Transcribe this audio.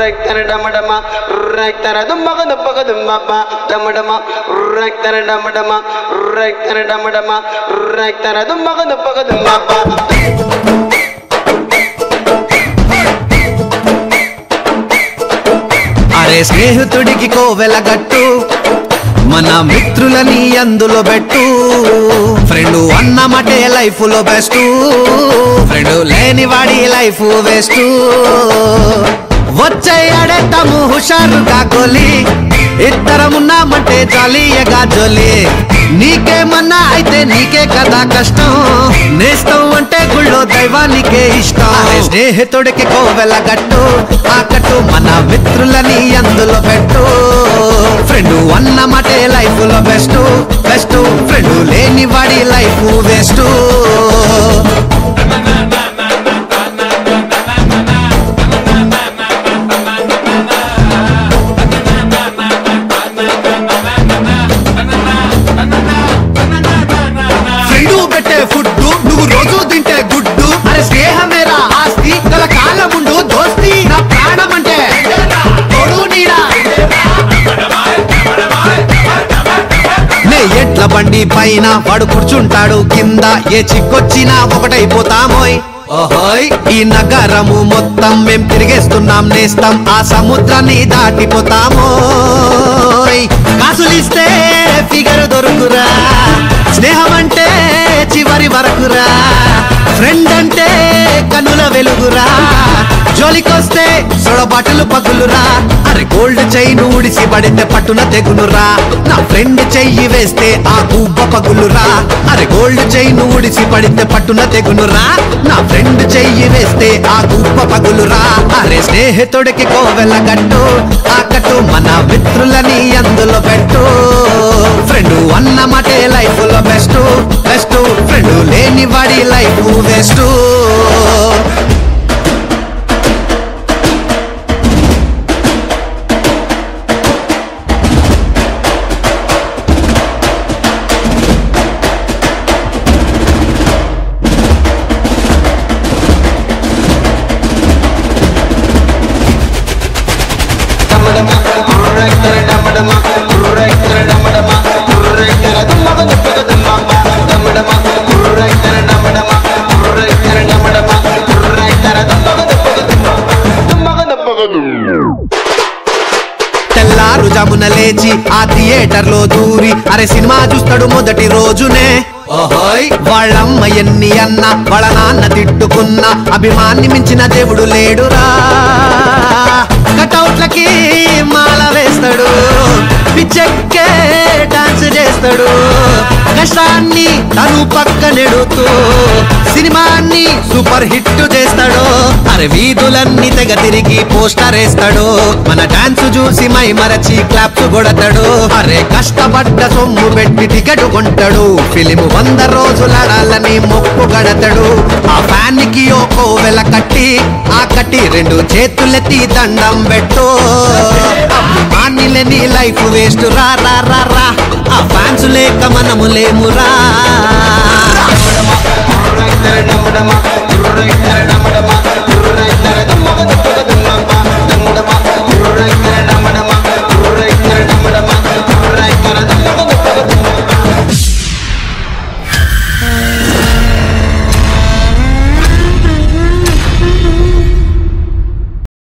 రైతన డమడమ రైతన దుమ్మగ దుబ్బగ దుమ్మబ్బ డమడమ రైతన డమడమ రైతన డమడమ రైతన దుమ్మగ దుబ్బగ దుమ్మబ్బ అరే స్నేహితుడికి కోవెలగట్టు మన మిత్రులని అందులో పెట్టు ఫ్రెండ్ అన్నమటే లైఫ్ లో బెస్ట్ ఫ్రెండ్ లేని వాడి లైఫ్ వేస్ట్ వచ్చే అడేటము హుషారుగా గోలి ఇద్దరమున్నామంటే జాలీయగా జోలి నీకేమన్నా అయితే నీకే కదా కష్టం నేస్తం అంటే గుళ్ళో దైవానికే ఇష్టం అరే స్నేహితుడికి కోవెలగట్టు ఆకట్టు మన మిత్రులని అందులో పెట్టు ఫ్రెండ్ అన్నమాటే లైఫ్ లో బెస్ట్ బెస్ట్ ఫ్రెండ్ లేని వాడి లైఫ్ వేస్ట్ ఫ్రెండ్ పెట్టే ఫుడ్ నువ్వు రోజు తింటే గుడ్డు అరే స్నేహమేరా ఆస్తి గల కాలముండు దోస్తి నా ప్రాణం అంటే తోడు నీడా నే ఎడ్ల బండి పైన వాడు కూర్చుంటాడు కింద ఏ చిక్కొచ్చినా ఒకటైపోతామోయ్ ఓహోయ్ ఈ నగరము మొత్తం మేం తిరిగేస్తున్నాం నేస్తాం ఆ సముద్రాన్ని దాటిపోతామోయ్ కాసులిస్తే ఫిగర్ దొరుకురా స్నేహం అంటే చివరి వరకురా ఫ్రెండ్ అంటే కన్నుల వెలుగురా జోలికొస్తే సొడబాటలు పగులురా అరే గోల్డ్ చైన్ ఊడిసి పడితే పట్టున తెగులురా నా ఫ్రెండ్ చెయ్యి వేస్తే ఆ గుబ్బ పగులురా అరే గోల్డ్ చైన్ ఊడిసి పడితే పట్టున తెగులురా నా ఫ్రెండ్ చెయ్యి వేస్తే ఆ గుబ్బ పగులురా అరే స్నేహితుడికి కోవెల గట్టు ఆ కట్టు మన మిత్రులని అందులో పెట్టు ఫ్రెండ్ అన్నమాటే లైఫ్ లో బెస్ట్ బెస్ట్ ఫ్రెండ్ లేని వాడి లైఫ్ వేస్ట్ డమడమ రైతన డమడమ రైతన డమడమ రైతన దుమ్మగ దుబ్బగ దుమ్మబ్బ డమడమ రైతన డమడమ రైతన డమడమ రైతన దుమ్మగ దుబ్బగ దుమ్మబ్బ దుమ్మగ దుబ్బగ దుమ్మ తెల్లారు జామున లేచి ఆ థియేటర్ లో దూరి అరే సినిమా చూస్తాడు మొదటి రోజునే ఓహోయ్ వాళ్ళమ్మ ఎన్ని అన్న వాళ్ళ నాన్న తిట్టుకున్న అభిమాన్ని మించిన దేవుడు లేడురా కటౌట్లకి మాల వేస్తాడు పిచ్చెక్కే డాన్స్ చేస్తాడు కష్టాన్ని తను పక్కనెడుతూ సినిమాన్ని సూపర్ హిట్ చేస్తాడు అరే వీధులన్నీ తెగ తిరిగి పోస్టర్ వేస్తాడు మన డాన్స్ చూసి మై మరచి క్లాప్స్ కొడతాడు అరే కష్టపడ్డ సొమ్ము పెట్టి టికెట్ కొంటాడు ఫిలిం వంద రోజులాడాలని మొక్కు గడతాడు ఆ ఫ్యాన్ కి ఓ కోవెల కట్టి ఆ కట్టి రెండు చేతులెత్తి దండం పెట్టు అభిమాని లేని లైఫ్ వేస్ట్ రా రా రా రా ఆ ఫ్యాన్స్ లేక మనము లేమురా